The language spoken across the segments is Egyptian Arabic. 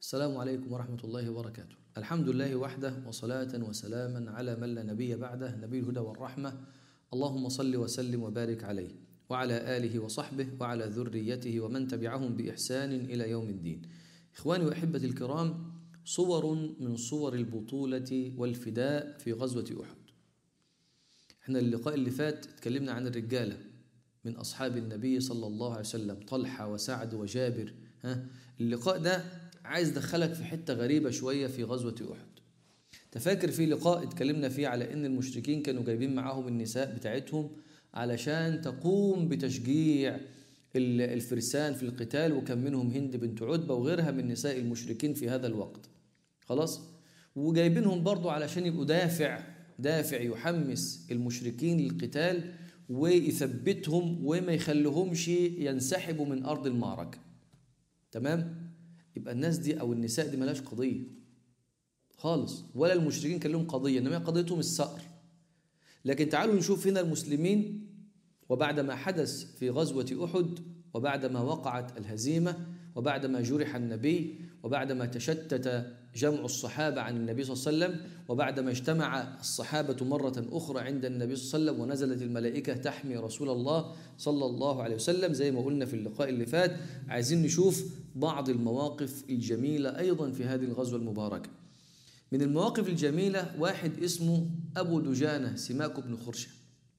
السلام عليكم ورحمة الله وبركاته الحمد لله وحده وصلاة وسلاما على من لا نبي بعده نبي الهدى والرحمة اللهم صل وسلم وبارك عليه وعلى آله وصحبه وعلى ذريته ومن تبعهم بإحسان إلى يوم الدين إخواني وأحبتي الكرام صور من صور البطولة والفداء في غزوة أحد احنا اللقاء اللي فات اتكلمنا عن الرجالة من أصحاب النبي صلى الله عليه وسلم طلحة وسعد وجابر ها اللقاء ده عايز دخلك في حتة غريبة شوية في غزوة أحد تفاكر في لقاء اتكلمنا فيه على ان المشركين كانوا جايبين معاهم النساء بتاعتهم علشان تقوم بتشجيع الفرسان في القتال وكان منهم هند بنت عتبة وغيرها من نساء المشركين في هذا الوقت خلاص وجايبينهم برضو علشان يبقوا دافع دافع يحمس المشركين للقتال ويثبتهم وما يخليهمش ينسحبوا من أرض المعركة تمام يبقى الناس دي أو النساء دي ملاش قضية خالص ولا المشركين كان لهم قضية إنما قضيتهم الثأر لكن تعالوا نشوف هنا المسلمين وبعد ما حدث في غزوة أحد وبعد ما وقعت الهزيمة وبعد ما جرح النبي وبعد ما تشتت جمع الصحابة عن النبي صلى الله عليه وسلم وبعد ما اجتمع الصحابة مرة أخرى عند النبي صلى الله عليه وسلم ونزلت الملائكة تحمي رسول الله صلى الله عليه وسلم زي ما قلنا في اللقاء اللي فات عايزين نشوف بعض المواقف الجميلة أيضا في هذه الغزوة المباركة من المواقف الجميلة واحد اسمه أبو دجانة سماك بن خرشة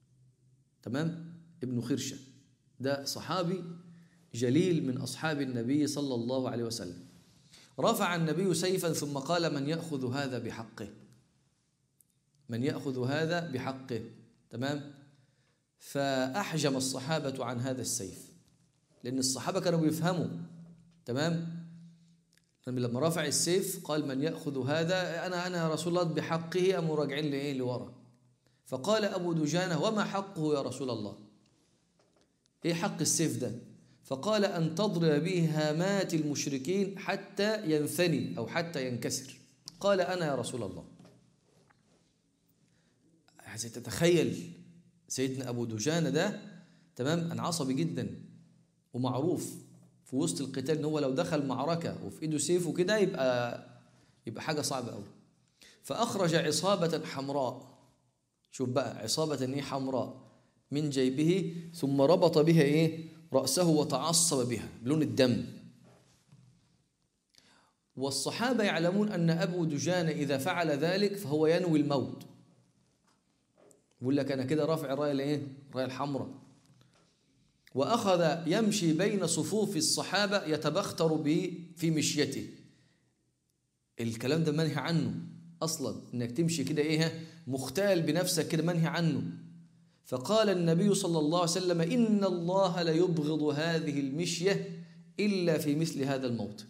تمام ابن خرشة ده صحابي جليل من أصحاب النبي صلى الله عليه وسلم رفع النبي سيفا ثم قال من يأخذ هذا بحقه من يأخذ هذا بحقه تمام فأحجم الصحابة عن هذا السيف لأن الصحابة كانوا بيفهموا تمام لما رفع السيف قال من يأخذ هذا أنا أنا يا رسول الله بحقه أم راجعين لإيه لورا فقال أبو دجانة وما حقه يا رسول الله إيه حق السيف ده فقال أن تضرب به هامات المشركين حتى ينثني أو حتى ينكسر قال أنا يا رسول الله عايز تتخيل سيدنا أبو دجانة ده تمام أنا عصبي جدا ومعروف في وسط القتال ان هو لو دخل معركه وفي ايده سيف وكده يبقى يبقى حاجه صعبه قوي فاخرج عصابه حمراء شوف بقى عصابه ايه حمراء من جيبه ثم ربط بها ايه راسه وتعصب بها بلون الدم والصحابه يعلمون ان ابو دجان اذا فعل ذلك فهو ينوي الموت يقول لك انا كده رافع رايه الايه رايه الحمراء وأخذ يمشي بين صفوف الصحابة يتبختر به في مشيته الكلام ده منهي عنه أصلا إنك تمشي كده إيه مختال بنفسك كده منهي عنه فقال النبي صلى الله عليه وسلم إن الله ليبغض هذه المشية إلا في مثل هذا الموت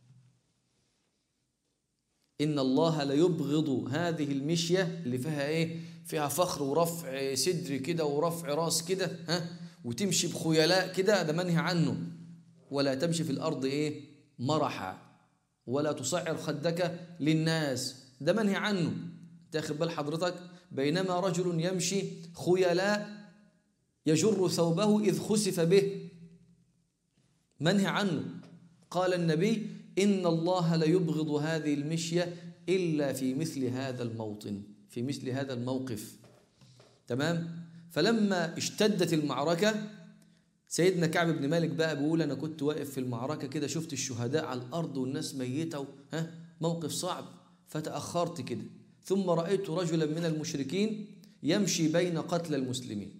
إن الله ليبغض هذه المشية اللي فيها إيه فيها فخر ورفع صدر كده ورفع راس كده ها وتمشي بخيلاء كده ده منهي عنه ولا تمشي في الأرض إيه مرحا ولا تصعر خدك للناس ده منهي عنه تاخد بال حضرتك بينما رجل يمشي خيلاء يجر ثوبه إذ خسف به منهي عنه قال النبي إن الله ليبغض هذه المشية إلا في مثل هذا الموطن في مثل هذا الموقف تمام فلما اشتدت المعركة سيدنا كعب بن مالك بقى بيقول أنا كنت واقف في المعركة كده شفت الشهداء على الأرض والناس ميتة ها موقف صعب فتأخرت كده ثم رأيت رجلا من المشركين يمشي بين قتلى المسلمين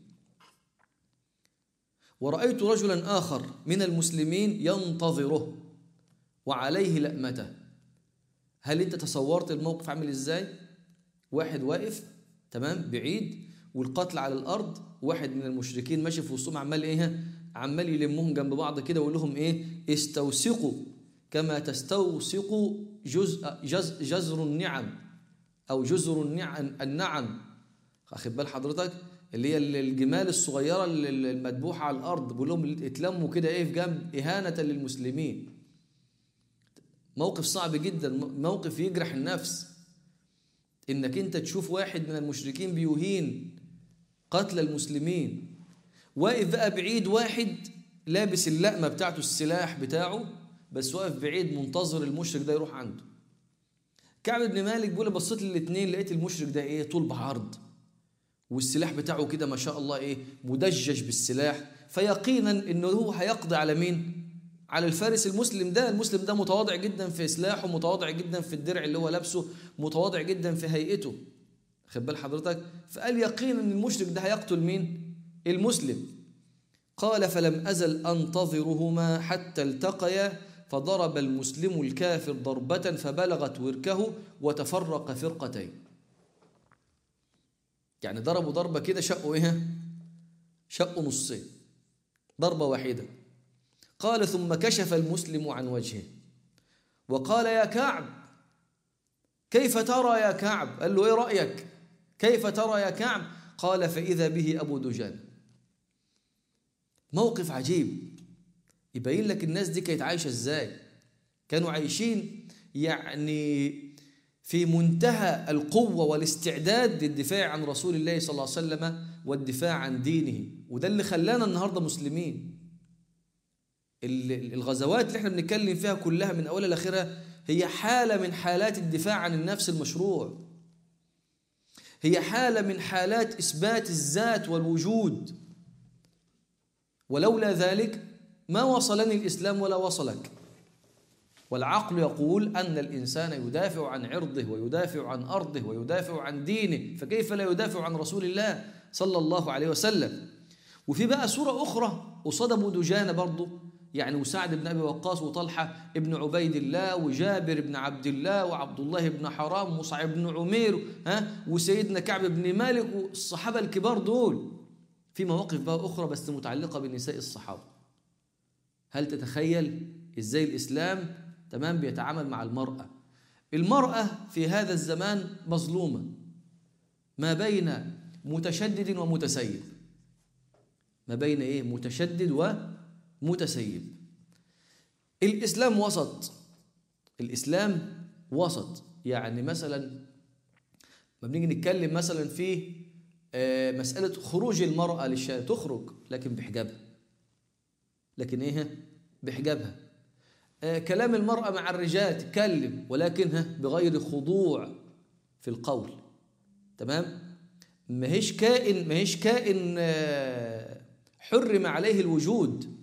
ورأيت رجلا آخر من المسلمين ينتظره وعليه لأمته هل أنت تصورت الموقف عامل إزاي؟ واحد واقف تمام بعيد والقتل على الارض واحد من المشركين ماشي في وسطهم عمال ايه عمال يلمهم جنب بعض كده ويقول لهم ايه استوثقوا كما تستوثق جزء جز جزر النعم او جزر النعم النعم واخد بال حضرتك اللي هي الجمال الصغيره المذبوحه على الارض بيقول لهم اتلموا كده ايه في جنب اهانه للمسلمين موقف صعب جدا موقف يجرح النفس انك انت تشوف واحد من المشركين بيهين قتل المسلمين واقف بقى بعيد واحد لابس اللقمة بتاعته السلاح بتاعه بس واقف بعيد منتظر المشرك ده يروح عنده كعب بن مالك بيقول بصيت للاثنين لقيت المشرك ده ايه طول بعرض والسلاح بتاعه كده ما شاء الله ايه مدجج بالسلاح فيقينا انه هو هيقضي على مين على الفارس المسلم ده المسلم ده متواضع جدا في سلاحه متواضع جدا في الدرع اللي هو لابسه متواضع جدا في هيئته خد بال حضرتك فقال يقينا ان المشرك ده هيقتل مين المسلم قال فلم ازل انتظرهما حتى التقيا فضرب المسلم الكافر ضربة فبلغت وركه وتفرق فرقتين يعني ضربوا ضربة كده شقوا ايه شقوا نصين ضربة واحدة قال ثم كشف المسلم عن وجهه وقال يا كعب كيف ترى يا كعب قال له ايه رأيك كيف ترى يا كعب قال فإذا به أبو دجان موقف عجيب يبين لك الناس دي كانت عايشة ازاي كانوا عايشين يعني في منتهى القوة والاستعداد للدفاع عن رسول الله صلى الله عليه وسلم والدفاع عن دينه وده اللي خلانا النهاردة مسلمين الغزوات اللي احنا بنتكلم فيها كلها من أولها لآخرها هي حالة من حالات الدفاع عن النفس المشروع هي حالة من حالات إثبات الذات والوجود ولولا ذلك ما وصلني الإسلام ولا وصلك والعقل يقول أن الإنسان يدافع عن عرضه ويدافع عن أرضه ويدافع عن دينه فكيف لا يدافع عن رسول الله صلى الله عليه وسلم وفي بقى سورة أخرى قصاد أبو دجانة برضه يعني وسعد بن أبي وقاص وطلحة ابن عبيد الله وجابر بن عبد الله وعبد الله بن حرام ومصعب بن عمير ها وسيدنا كعب بن مالك والصحابة الكبار دول في مواقف بقى أخرى بس متعلقة بنساء الصحابة هل تتخيل إزاي الإسلام تمام بيتعامل مع المرأة المرأة في هذا الزمان مظلومة ما بين متشدد ومتسيب ما بين إيه متشدد ومتسيب الإسلام وسط الإسلام وسط يعني مثلا ما بنيجي نتكلم مثلا في مسألة خروج المرأة للشارع تخرج لكن بحجابها لكن ايه بحجابها آه كلام المرأة مع الرجال تتكلم ولكنها بغير خضوع في القول تمام ما هيش كائن ما هيش كائن آه حرم عليه الوجود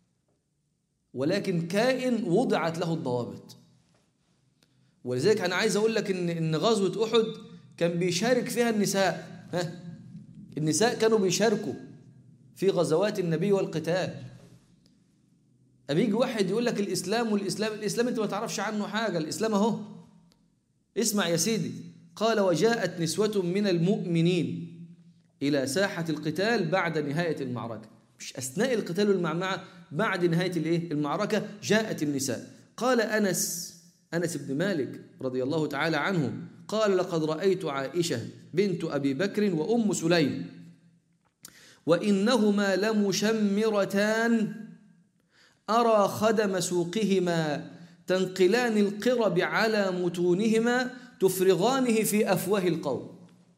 ولكن كائن وضعت له الضوابط ولذلك انا عايز اقول لك ان ان غزوه احد كان بيشارك فيها النساء ها النساء كانوا بيشاركوا في غزوات النبي والقتال أما يجي واحد يقول لك الإسلام والإسلام الإسلام أنت ما تعرفش عنه حاجة الإسلام أهو اسمع يا سيدي قال وجاءت نسوة من المؤمنين إلى ساحة القتال بعد نهاية المعركة مش أثناء القتال والمعمعة بعد نهاية الإيه؟ المعركة جاءت النساء قال أنس أنس بن مالك رضي الله تعالى عنه قال لقد رأيت عائشة بنت أبي بكر وأم سليم وإنهما لمشمرتان أرى خدم سوقهما تنقلان القرب على متونهما تفرغانه في أفواه القوم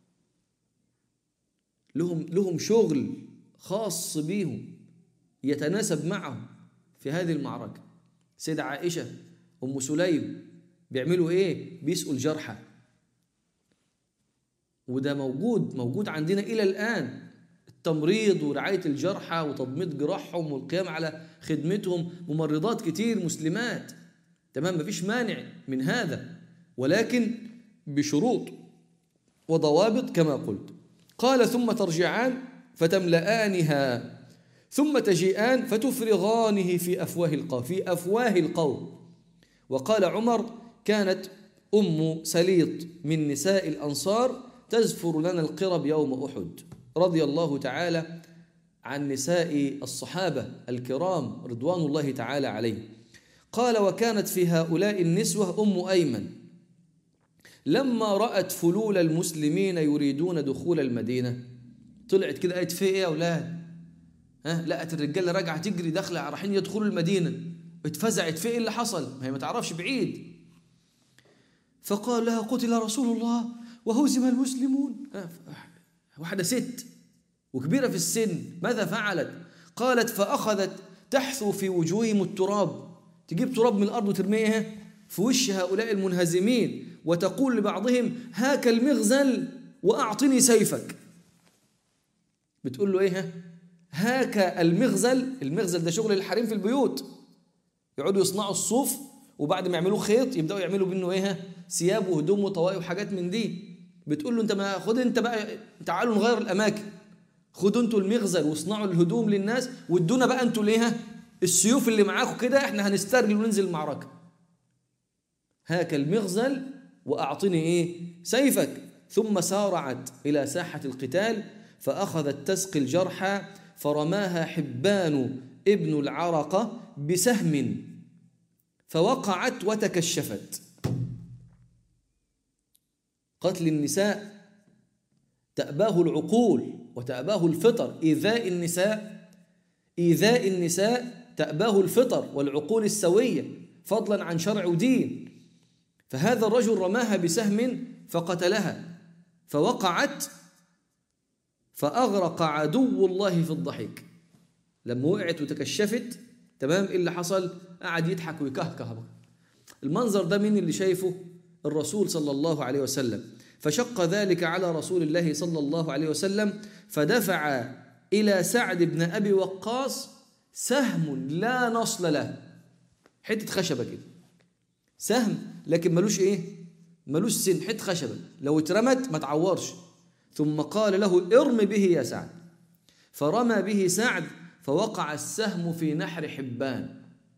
لهم لهم شغل خاص بيهم يتناسب معهم في هذه المعركة سيدة عائشة أم سليم بيعملوا إيه؟ بيسقوا الجرحى وده موجود موجود عندنا إلى الآن التمريض ورعاية الجرحى وتضميد جراحهم والقيام على خدمتهم ممرضات كتير مسلمات تمام مفيش مانع من هذا ولكن بشروط وضوابط كما قلت قال ثم ترجعان فتملآنها ثم تجيئان فتفرغانه في أفواه القوم في أفواه القوم وقال عمر كانت أم سليط من نساء الأنصار تزفر لنا القرب يوم أحد رضي الله تعالى عن نساء الصحابة الكرام رضوان الله تعالى عليه قال وكانت في هؤلاء النسوة أم أيمن لما رأت فلول المسلمين يريدون دخول المدينة طلعت كده قالت في ايه يا اولاد ها لقت الرجاله راجعه تجري داخله رايحين يدخلوا المدينه اتفزعت في ايه اللي حصل ما هي ما تعرفش بعيد فقال لها قتل رسول الله وهزم المسلمون واحده ست وكبيره في السن ماذا فعلت قالت فاخذت تحثو في وجوههم التراب تجيب تراب من الأرض وترميها في وش هؤلاء المنهزمين وتقول لبعضهم هاك المغزل وأعطني سيفك بتقول له إيه هاك المغزل المغزل ده شغل الحريم في البيوت يقعدوا يصنعوا الصوف وبعد ما يعملوه خيط يبداوا يعملوا منه ايه ثياب وهدوم وطواقي وحاجات من دي بتقول له انت ما خد انت بقى تعالوا نغير الاماكن خدوا انتوا المغزل واصنعوا الهدوم للناس وادونا بقى انتوا ليها السيوف اللي معاكم كده احنا هنسترجل وننزل المعركه هاك المغزل واعطني ايه سيفك ثم سارعت الى ساحه القتال فاخذت تسقي الجرحى فرماها حبان ابن العرقه بسهم فوقعت وتكشفت قتل النساء تأباه العقول وتأباه الفطر إيذاء النساء إيذاء النساء تأباه الفطر والعقول السوية فضلا عن شرع ودين فهذا الرجل رماها بسهم فقتلها فوقعت فأغرق عدو الله في الضحك لما وقعت وتكشفت تمام ايه اللي حصل قعد يضحك ويكهكه بقى المنظر ده مين اللي شايفه الرسول صلى الله عليه وسلم فشق ذلك على رسول الله صلى الله عليه وسلم فدفع إلى سعد بن أبي وقاص سهم لا نصل له حتة خشبة كده سهم لكن ملوش إيه ملوش سن حتة خشبة لو اترمت ما تعورش ثم قال له ارم به يا سعد فرمى به سعد فوقع السهم في نحر حبان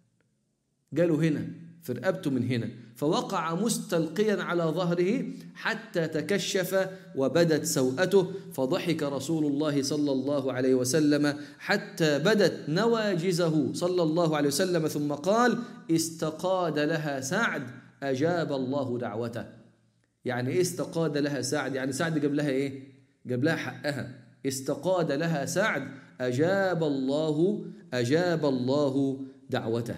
قالوا هنا في رقبته من هنا فوقع مستلقيا على ظهره حتى تكشف وبدت سوءته فضحك رسول الله صلى الله عليه وسلم حتى بدت نواجزه صلى الله عليه وسلم ثم قال استقاد لها سعد أجاب الله دعوته يعني إيه استقاد لها سعد يعني سعد جاب لها إيه جاب لها حقها استقاد لها سعد أجاب الله أجاب الله دعوته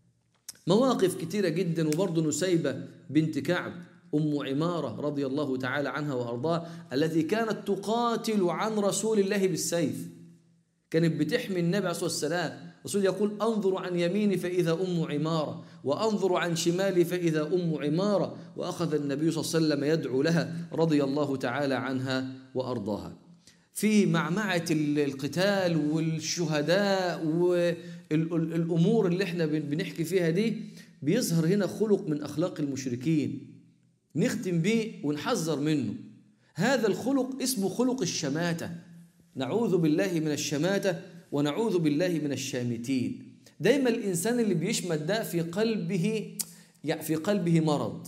مواقف كتيرة جدا وبرضه نسيبة بنت كعب أم عمارة رضي الله تعالى عنها وأرضاها التي كانت تقاتل عن رسول الله بالسيف كانت بتحمي النبي عليه الصلاة والسلام الرسول يقول أنظر عن يميني فإذا أم عمارة وأنظر عن شمالي فإذا أم عمارة وأخذ النبي صلى الله عليه وسلم يدعو لها رضي الله تعالى عنها وأرضاها في معمعة القتال والشهداء والأمور اللي احنا بنحكي فيها دي بيظهر هنا خلق من أخلاق المشركين نختم بيه ونحذر منه هذا الخلق اسمه خلق الشماتة نعوذ بالله من الشماتة ونعوذ بالله من الشامتين دايما الإنسان اللي بيشمت ده في قلبه يعني في قلبه مرض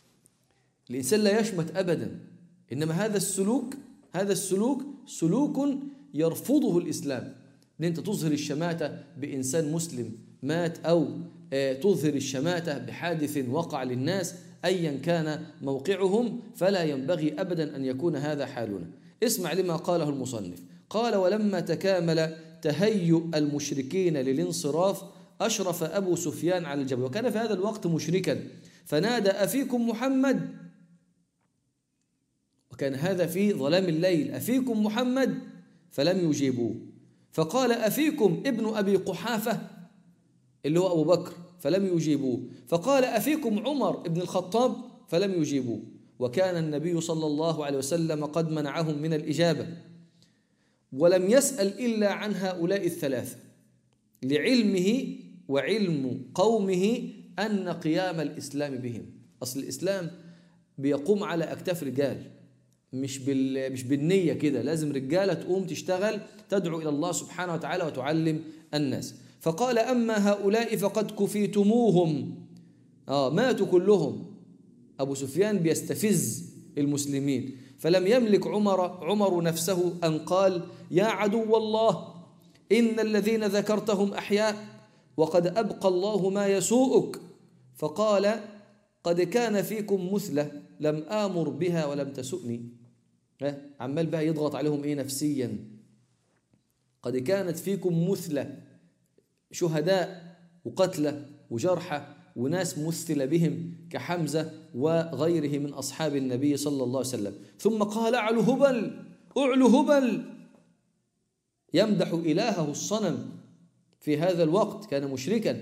الإنسان لا يشمت أبدا إنما هذا السلوك هذا السلوك سلوك يرفضه الإسلام إن أنت تظهر الشماتة بإنسان مسلم مات أو تظهر الشماتة بحادث وقع للناس أيا كان موقعهم فلا ينبغي أبدا أن يكون هذا حالنا اسمع لما قاله المصنف قال ولما تكامل تهيؤ المشركين للانصراف أشرف أبو سفيان على الجبل وكان في هذا الوقت مشركا فنادى أفيكم محمد وكان هذا في ظلام الليل أفيكم محمد فلم يجيبوه فقال أفيكم ابن أبي قحافة اللي هو أبو بكر فلم يجيبوه فقال أفيكم عمر ابن الخطاب فلم يجيبوه وكان النبي صلى الله عليه وسلم قد منعهم من الإجابة ولم يسأل إلا عن هؤلاء الثلاثة لعلمه وعلم قومه أن قيام الإسلام بهم أصل الإسلام بيقوم على أكتاف رجال مش بال مش بالنية كده لازم رجالة تقوم تشتغل تدعو إلى الله سبحانه وتعالى وتعلم الناس فقال أما هؤلاء فقد كفيتموهم آه ماتوا كلهم أبو سفيان بيستفز المسلمين فلم يملك عمر عمر نفسه أن قال يا عدو الله إن الذين ذكرتهم أحياء وقد أبقى الله ما يسوءك فقال قد كان فيكم مثلة لم آمر بها ولم تسؤني عمال بقى يضغط عليهم إيه نفسيا قد كانت فيكم مثلة شهداء وقتلى وجرحى وناس مثل بهم كحمزة وغيره من أصحاب النبي صلى الله عليه وسلم ثم قال أعلو هبل أعلو هبل يمدح إلهه الصنم في هذا الوقت كان مشركا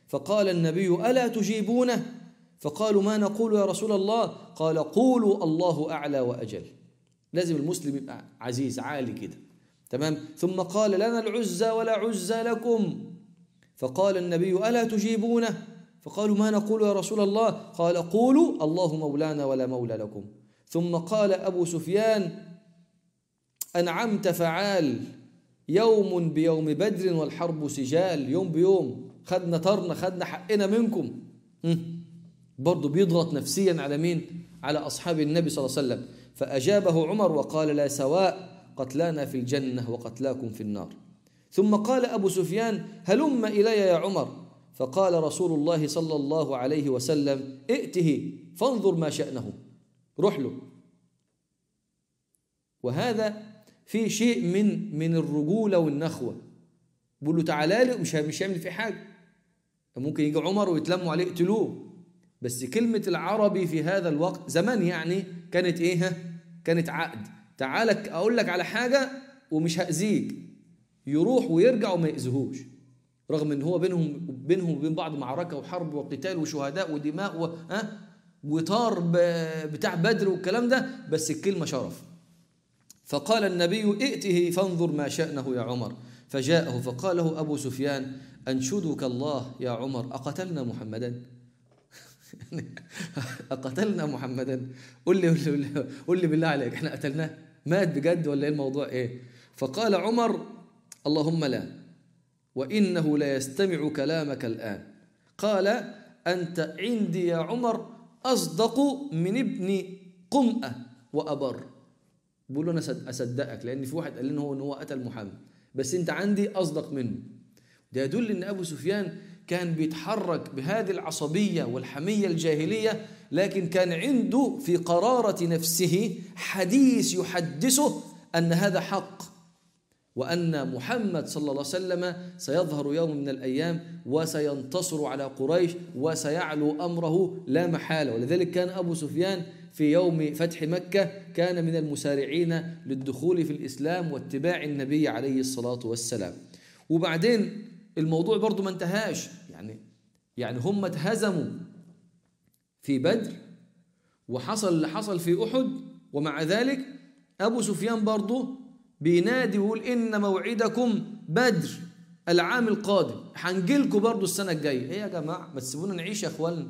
فقال النبي ألا تجيبونه فقالوا ما نقول يا رسول الله قال قولوا الله أعلى وأجل لازم المسلم يبقى عزيز عالي كده تمام ثم قال لنا العزى ولا عزى لكم فقال النبي ألا تجيبونه فقالوا ما نقول يا رسول الله قال قولوا الله مولانا ولا مولى لكم ثم قال أبو سفيان أنعمت فعال يوم بيوم بدر والحرب سجال يوم بيوم خدنا طرنا خدنا حقنا منكم برضه بيضغط نفسيا على مين على أصحاب النبي صلى الله عليه وسلم فأجابه عمر وقال لا سواء قتلانا في الجنة وقتلاكم في النار ثم قال أبو سفيان هلم إلي يا عمر فقال رسول الله صلى الله عليه وسلم ائته فانظر ما شأنه روح له وهذا في شيء من من الرجولة والنخوة بيقول له تعالى لي مش مش هيعمل فيه حاجة ممكن يجي عمر ويتلموا عليه يقتلوه بس كلمة العربي في هذا الوقت زمان يعني كانت ايه كانت عقد تعالى اقول لك على حاجة ومش هأذيك يروح ويرجع وما يأذيهوش رغم ان هو بينهم بينهم وبين بعض معركة وحرب وقتال وشهداء ودماء و ها وطار بتاع بدر والكلام ده بس الكلمة شرف فقال النبي ائته فانظر ما شأنه يا عمر فجاءه فقال له أبو سفيان أنشدك الله يا عمر أقتلنا محمدا أقتلنا محمدا قل لي قل لي, قل لي بالله عليك احنا قتلناه مات بجد ولا ايه الموضوع ايه فقال عمر اللهم لا وإنه لا يستمع كلامك الآن قال أنت عندي يا عمر أصدق من ابن قمأة وأبر بقول له أنا أصدقك لأن في واحد قال لي هو إن هو قتل محمد بس أنت عندي أصدق منه ده يدل أن أبو سفيان كان بيتحرك بهذه العصبية والحمية الجاهلية لكن كان عنده في قرارة نفسه حديث يحدثه أن هذا حق وأن محمد صلى الله عليه وسلم سيظهر يوم من الأيام وسينتصر على قريش وسيعلو أمره لا محالة ولذلك كان أبو سفيان في يوم فتح مكة كان من المسارعين للدخول في الإسلام واتباع النبي عليه الصلاة والسلام وبعدين الموضوع برضو ما انتهاش يعني يعني هم اتهزموا في بدر وحصل اللي حصل في أحد ومع ذلك أبو سفيان برضو بينادي ويقول إن موعدكم بدر العام القادم هنجيلكم برضو السنة الجاية إيه يا جماعة ما تسيبونا نعيش يا إخواننا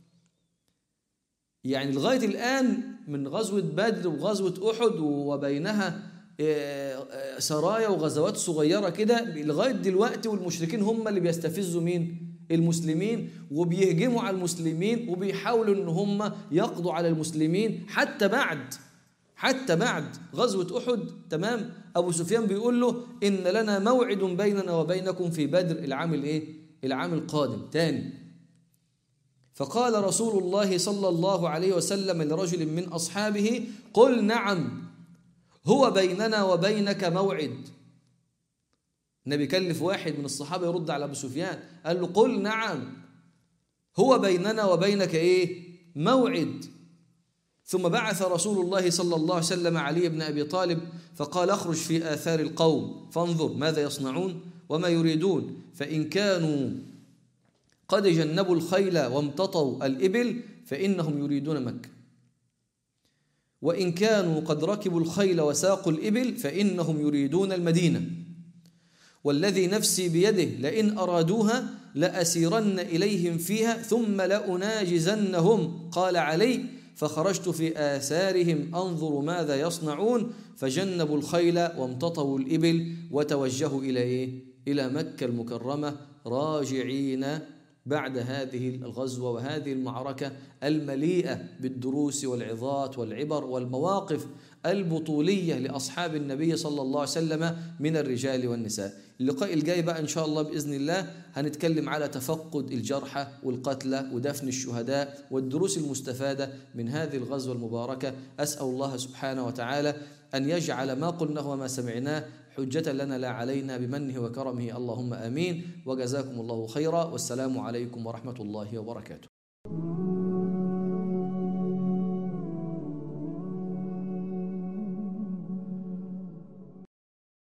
يعني لغاية الآن من غزوة بدر وغزوة أحد وبينها سرايا وغزوات صغيرة كده لغاية دلوقتي والمشركين هم اللي بيستفزوا مين؟ المسلمين وبيهجموا على المسلمين وبيحاولوا ان هم يقضوا على المسلمين حتى بعد حتى بعد غزوة أحد تمام أبو سفيان بيقول له إن لنا موعد بيننا وبينكم في بدر العام الإيه؟ العام القادم تاني فقال رسول الله صلى الله عليه وسلم لرجل من أصحابه قل نعم هو بيننا وبينك موعد النبي كلف واحد من الصحابة يرد على أبو سفيان قال له قل نعم هو بيننا وبينك إيه موعد ثم بعث رسول الله صلى الله عليه وسلم علي بن أبي طالب فقال اخرج في آثار القوم فانظر ماذا يصنعون وما يريدون فإن كانوا قد جنبوا الخيل وامتطوا الإبل فإنهم يريدون مكة وإن كانوا قد ركبوا الخيل وساقوا الإبل فإنهم يريدون المدينة والذي نفسي بيده لئن أرادوها لأسيرن إليهم فيها ثم لأناجزنهم قال علي فخرجت في آثارهم أنظر ماذا يصنعون فجنبوا الخيل وامتطوا الإبل وتوجهوا إلى إيه؟ إلى مكة المكرمة راجعين بعد هذه الغزوة وهذه المعركة المليئة بالدروس والعظات والعبر والمواقف البطولية لأصحاب النبي صلى الله عليه وسلم من الرجال والنساء اللقاء الجاي بقى إن شاء الله بإذن الله هنتكلم على تفقد الجرحى والقتلى ودفن الشهداء والدروس المستفادة من هذه الغزوة المباركة أسأل الله سبحانه وتعالى أن يجعل ما قلناه وما سمعناه حجة لنا لا علينا بمنه وكرمه اللهم آمين وجزاكم الله خيرا والسلام عليكم ورحمة الله وبركاته